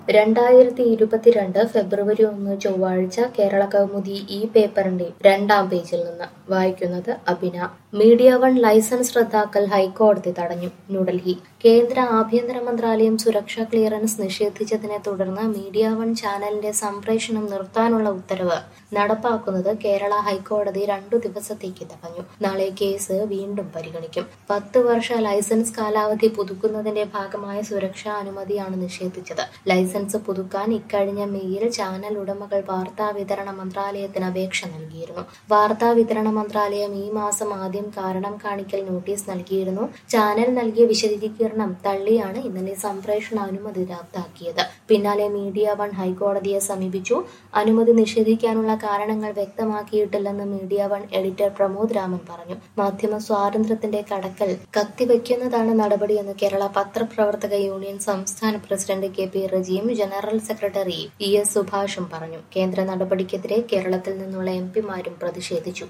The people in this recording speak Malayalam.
രണ്ടായിരത്തി ഇരുപത്തിരണ്ട് ഫെബ്രുവരി ഒന്ന് ചൊവ്വാഴ്ച കേരള കൗമുദി ഈ പേപ്പറിന്റെ രണ്ടാം പേജിൽ നിന്ന് വായിക്കുന്നത് അഭിന മീഡിയ വൺ ലൈസൻസ് റദ്ദാക്കൽ ഹൈക്കോടതി തടഞ്ഞു ന്യൂഡൽഹി കേന്ദ്ര ആഭ്യന്തര മന്ത്രാലയം സുരക്ഷാ ക്ലിയറൻസ് നിഷേധിച്ചതിനെ തുടർന്ന് മീഡിയ വൺ ചാനലിന്റെ സംപ്രേഷണം നിർത്താനുള്ള ഉത്തരവ് നടപ്പാക്കുന്നത് കേരള ഹൈക്കോടതി രണ്ടു ദിവസത്തേക്ക് തടഞ്ഞു നാളെ കേസ് വീണ്ടും പരിഗണിക്കും പത്ത് വർഷ ലൈസൻസ് കാലാവധി പുതുക്കുന്നതിന്റെ ഭാഗമായ സുരക്ഷാ അനുമതിയാണ് നിഷേധിച്ചത് ലൈസൻസ് പുതുക്കാൻ ഇക്കഴിഞ്ഞ മെയ്യിൽ ചാനൽ ഉടമകൾ വാർത്താ വിതരണ മന്ത്രാലയത്തിന് അപേക്ഷ നൽകിയിരുന്നു വാർത്താ വിതരണ മന്ത്രാലയം ഈ മാസം ആദ്യം കാരണം കാണിക്കൽ നോട്ടീസ് നൽകിയിരുന്നു ചാനൽ നൽകിയ വിശദീകരണം തള്ളിയാണ് ഇന്നലെ സംപ്രേഷണ അനുമതി റദ്ദാക്കിയത് പിന്നാലെ മീഡിയ വൺ ഹൈക്കോടതിയെ സമീപിച്ചു അനുമതി നിഷേധിക്കാനുള്ള കാരണങ്ങൾ വ്യക്തമാക്കിയിട്ടില്ലെന്ന് media one editor Pramod Raman പറഞ്ഞു മാധ്യമ സ്വാതന്ത്ര്യത്തിന്റെ കടക്കൽ കത്തിവെക്കുന്നതാണ് നടപടിയെന്ന് കേരള പത്രപ്രവർത്തക യൂണിയൻ സംസ്ഥാന പ്രസിഡന്റ് കെ പി റജിയും ജനറൽ സെക്രട്ടറി ഇ എസ് സുഭാഷും പറഞ്ഞു കേന്ദ്ര നടപടിക്കെതിരെ കേരളത്തിൽ നിന്നുള്ള എം പിമാരും പ്രതിഷേധിച്ചു